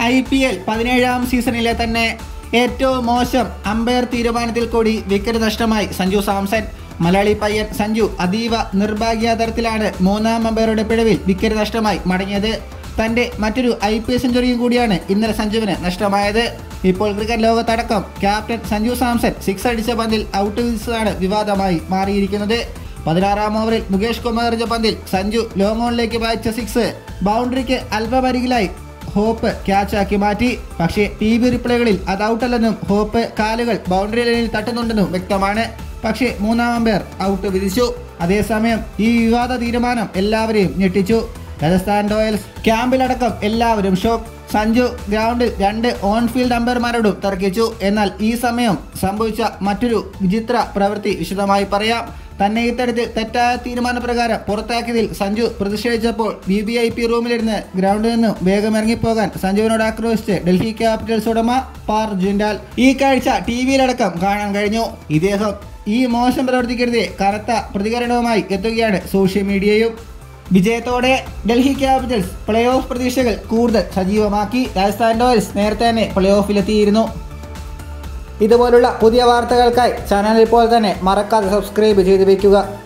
I P L പതിനേഴാം സീസണിലെ തന്നെ ഏറ്റവും മോശം അമ്പയർ തീരുമാനത്തിൽ കൂടി വിക്കറ്റ് നഷ്ടമായി സഞ്ജു സാംസൺ മലയാളി പയ്യൻ സഞ്ജു അതീവ നിർഭാഗ്യതരത്തിലാണ് മൂന്നാം അമ്പയറുടെ പിഴവിൽ വിക്കറ്റ് നഷ്ടമായി മടങ്ങിയത് തന്റെ മറ്റൊരു ഐ പി എൽ സെഞ്ചുറിയും കൂടിയാണ് ഇന്നലെ സഞ്ജുവിന് നഷ്ടമായത് ഇപ്പോൾ ക്രിക്കറ്റ് ലോകത്തടക്കം ക്യാപ്റ്റൻ സഞ്ജു സാംസൺ സിക്സ് അടിച്ച പന്തിൽ ഔട്ട് വിധിച്ചതാണ് വിവാദമായി മാറിയിരിക്കുന്നത് പതിനാറാം ഓവറിൽ മുകേഷ് കുമാർ എറിഞ്ഞ പന്തിൽ സഞ്ജു ലോങ് ഓണിലേക്ക് വായിച്ച സിക്സ് ബൗണ്ടറിക്ക് അല്പമരികിലായി ഹോപ്പ് ക്യാച്ചാക്കി മാറ്റി പക്ഷേ ടി വി റിപ്ലൈകളിൽ അത് ഔട്ടല്ലെന്നും ഹോപ്പ് കാലുകൾ ബൗണ്ടറി ലൈനിൽ തട്ടുന്നുണ്ടെന്നും വ്യക്തമാണ് പക്ഷേ മൂന്നാം അമ്പയർ ഔട്ട് വിധിച്ചു അതേസമയം ഈ വിവാദ തീരുമാനം എല്ലാവരെയും ഞെട്ടിച്ചു രാജസ്ഥാൻ റോയൽസ് ക്യാമ്പിലടക്കം എല്ലാവരും ഷോക്ക് സഞ്ജു ഗ്രൗണ്ടിൽ രണ്ട് ഓൺ ഫീൽഡ് അമ്പയർമാരോടും തർക്കിച്ചു എന്നാൽ ഈ സമയം സംഭവിച്ച മറ്റൊരു വിചിത്ര പ്രവൃത്തി വിശദമായി പറയാം തന്നെ ഇത്തരത്തിൽ തെറ്റായ തീരുമാനപ്രകാരം പുറത്താക്കിയതിൽ സഞ്ജു പ്രതിഷേധിച്ചപ്പോൾ ബി ബി ഐ പി റൂമിലിരുന്ന് ഗ്രൗണ്ടിൽ നിന്നും വേഗം ഇറങ്ങിപ്പോകാൻ സഞ്ജുവിനോട് ആക്രോശിച്ച് ഡൽഹി ക്യാപിറ്റൽസ് ഉടമ പാർ ജിൻഡാൽ ഈ കാഴ്ച ടി വിയിലടക്കം കാണാൻ കഴിഞ്ഞു ഇദ്ദേഹം ഈ മോശം പ്രവർത്തിക്കെതിരെ കനത്ത പ്രതികരണവുമായി എത്തുകയാണ് സോഷ്യൽ മീഡിയയും വിജയത്തോടെ ഡൽഹി ക്യാപിറ്റൽസ് പ്ലേ ഓഫ് പ്രതീക്ഷകൾ കൂടുതൽ സജീവമാക്കി രാജസ്ഥാൻ റോയൽസ് നേരത്തെ തന്നെ പ്ലേ ഓഫിലെത്തിയിരുന്നു ഇതുപോലുള്ള പുതിയ വാർത്തകൾക്കായി ചാനൽ ഇപ്പോൾ തന്നെ മറക്കാതെ സബ്സ്ക്രൈബ് ചെയ്ത് വയ്ക്കുക